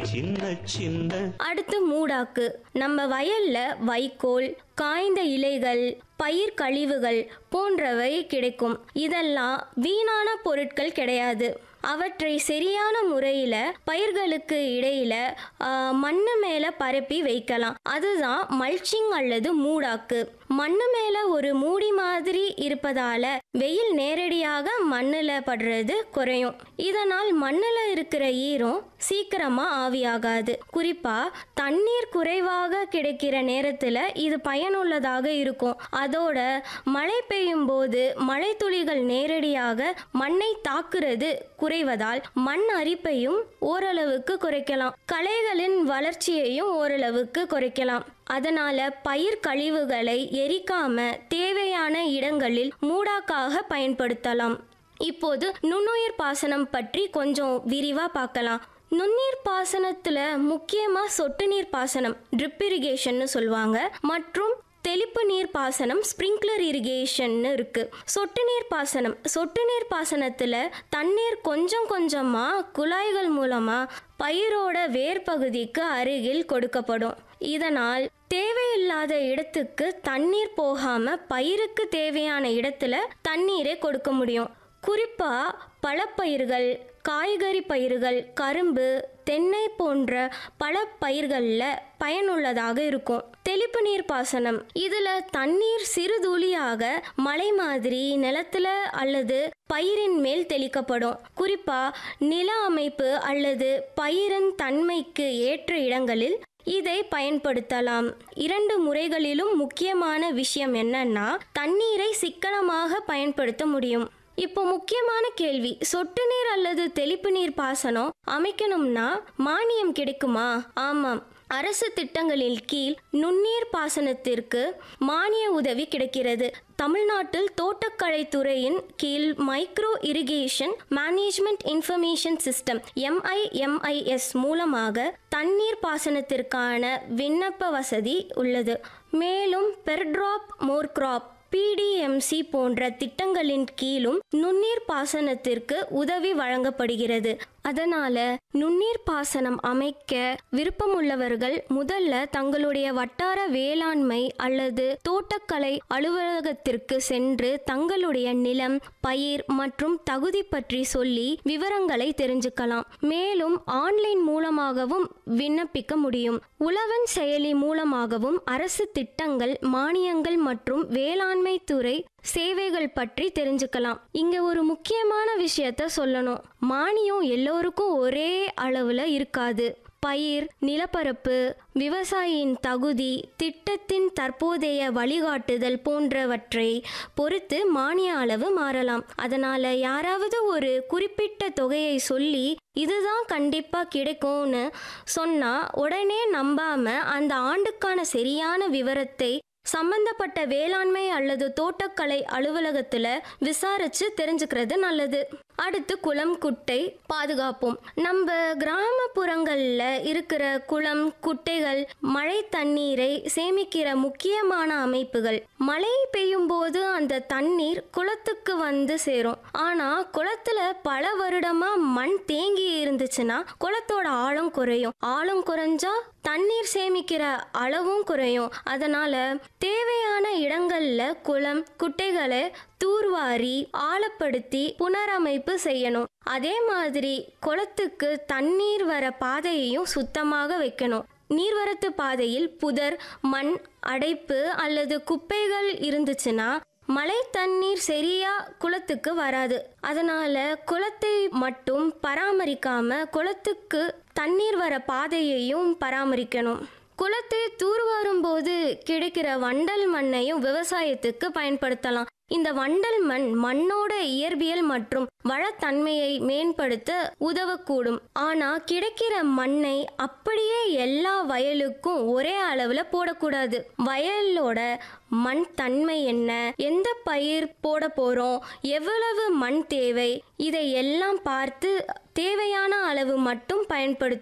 சின்ன சின்ன அடுத்து மூடாக்கு நம்ம வயல்ல வைக்கோல் காய்ந்த இலைகள் பயிர் கழிவுகள் போன்றவை கிடைக்கும் இதெல்லாம் வீணான பொருட்கள் கிடையாது அவற்றை சரியான முறையில் பயிர்களுக்கு இடையில ஆ, மண்ணு மேலே பரப்பி வைக்கலாம் அதுதான் மல்ச்சிங் அல்லது மூடாக்கு மண்ணு மேலே ஒரு மூடி மாதிரி இருப்பதால வெயில் நேரடியாக மண்ணில் படுறது குறையும் இதனால் மண்ணில் இருக்கிற ஈரம் சீக்கிரமா ஆவியாகாது குறிப்பா தண்ணீர் குறைவாக கிடைக்கிற நேரத்தில் இது பயனுள்ளதாக இருக்கும் அதோட மழை பெய்யும் போது மழை துளிகள் நேரடியாக மண்ணை தாக்குறது குறைவதால் மண் அரிப்பையும் ஓரளவுக்கு குறைக்கலாம் களைகளின் வளர்ச்சியையும் ஓரளவுக்கு குறைக்கலாம் அதனால பயிர் கழிவுகளை எரிக்காம தேவையான இடங்களில் மூடாக்காக பயன்படுத்தலாம் இப்போது நுண்ணுயிர் பாசனம் பற்றி கொஞ்சம் விரிவா பார்க்கலாம் நுண்ணீர் பாசனத்துல முக்கியமா சொட்டு நீர் பாசனம் ட்ரிப் இரிகேஷன்னு சொல்லுவாங்க மற்றும் தெளிப்பு நீர் பாசனம் ஸ்ப்ரிங்க்லர் இரிகேஷன்னு இருக்கு சொட்டு நீர் பாசனம் சொட்டு நீர் பாசனத்துல தண்ணீர் கொஞ்சம் கொஞ்சமா குழாய்கள் மூலமா பயிரோட வேர் பகுதிக்கு அருகில் கொடுக்கப்படும் இதனால் தேவையில்லாத இடத்துக்கு தண்ணீர் போகாம பயிருக்கு தேவையான இடத்துல தண்ணீரை கொடுக்க முடியும் குறிப்பா பழப்பயிர்கள் காய்கறி பயிர்கள் கரும்பு தென்னை போன்ற பல பயிர்களில் பயனுள்ளதாக இருக்கும் தெளிப்பு நீர் பாசனம் இதுல தண்ணீர் சிறு துளியாக மலை மாதிரி நிலத்துல அல்லது பயிரின் மேல் தெளிக்கப்படும் குறிப்பா நில அமைப்பு அல்லது பயிரின் தன்மைக்கு ஏற்ற இடங்களில் இதை பயன்படுத்தலாம் இரண்டு முறைகளிலும் முக்கியமான விஷயம் என்னன்னா தண்ணீரை சிக்கனமாக பயன்படுத்த முடியும் இப்போ முக்கியமான கேள்வி சொட்டு நீர் அல்லது தெளிப்பு நீர் பாசனம் அமைக்கணும்னா மானியம் கிடைக்குமா ஆமாம் அரசு திட்டங்களின் கீழ் நுண்ணீர் பாசனத்திற்கு மானிய உதவி கிடைக்கிறது தமிழ்நாட்டில் தோட்டக்கலைத்துறையின் கீழ் micro irrigation management information system MIMIS மூலமாக தண்ணீர் பாசனத்திற்கான விண்ணப்ப வசதி உள்ளது மேலும் per drop more crop PDMC போன்ற திட்டங்களின் கீழும் நுண்ணீர் பாசனத்திற்கு உதவி வழங்கப்படுகிறது அதனால நுண்ணீர் பாசனம் அமைக்க விருப்பமுள்ளவர்கள் முதல்ல தங்களுடைய வட்டார வேளாண்மை அல்லது தோட்டக்கலை அலுவலகத்திற்கு சென்று தங்களுடைய நிலம் பயிர் மற்றும் தகுதி பற்றி சொல்லி விவரங்களை தெரிஞ்சுக்கலாம் மேலும் ஆன்லைன் மூலமாகவும் விண்ணப்பிக்க முடியும் உழவன் செயலி மூலமாகவும் அரசு திட்டங்கள் மானியங்கள் மற்றும் வேளாண்மை துறை சேவைகள் பற்றி தெரிஞ்சுக்கலாம் இங்க ஒரு முக்கியமான விஷயத்த சொல்லணும் மானியம் எல்லோருக்கும் ஒரே அளவுல இருக்காது பயிர் நிலப்பரப்பு விவசாயியின் தகுதி திட்டத்தின் தற்போதைய வழிகாட்டுதல் போன்றவற்றை பொறுத்து மானிய அளவு மாறலாம் அதனால யாராவது ஒரு குறிப்பிட்ட தொகையை சொல்லி இதுதான் கண்டிப்பா கிடைக்கும்னு சொன்னா உடனே நம்பாம அந்த ஆண்டுக்கான சரியான விவரத்தை சம்பந்தப்பட்ட வேளாண்மை அல்லது தோட்டக்கலை அலுவலகத்துல விசாரிச்சு தெரிஞ்சுக்கிறது நல்லது அடுத்து குளம் குட்டை பாதுகாப்போம் நம்ம கிராமப்புறங்கள்ல இருக்கிற குளம் குட்டைகள் மழை தண்ணீரை சேமிக்கிற முக்கியமான அமைப்புகள் மழை பெய்யும் போது அந்த தண்ணீர் குளத்துக்கு வந்து சேரும் ஆனா குளத்துல பல வருடமா மண் தேங்கி இருந்துச்சுன்னா குளத்தோட ஆழம் குறையும் ஆழம் குறைஞ்சா தண்ணீர் சேமிக்கிற அளவும் குறையும் அதனால தேவையான இடங்கள்ல குளம் குட்டைகளை தூர்வாரி ஆழப்படுத்தி புனரமைப்பு செய்யணும் அதே மாதிரி குளத்துக்கு தண்ணீர் வர பாதையையும் சுத்தமாக வைக்கணும் நீர்வரத்து பாதையில் புதர் மண் அடைப்பு அல்லது குப்பைகள் இருந்துச்சுன்னா மழை தண்ணீர் சரியா குளத்துக்கு வராது அதனால குளத்தை மட்டும் பராமரிக்காம குளத்துக்கு தண்ணீர் வர பாதையையும் பராமரிக்கணும் குளத்தை தூர்வாரும் போது கிடைக்கிற வண்டல் மண்ணையும் விவசாயத்துக்கு பயன்படுத்தலாம் இந்த வண்டல் மண் மண்ணோட இயற்பியல் மற்றும் வளத்தன்மையை மேம்படுத்த உதவக்கூடும் ஆனா கிடைக்கிற மண்ணை அப்படியே எல்லா வயலுக்கும் ஒரே அளவுல போடக்கூடாது வயலோட மண் தன்மை என்ன எந்த பயிர் போட போறோம் எவ்வளவு மண் தேவை இதை எல்லாம் பார்த்து தேவையான அளவு மட்டும் பயன்படுத்த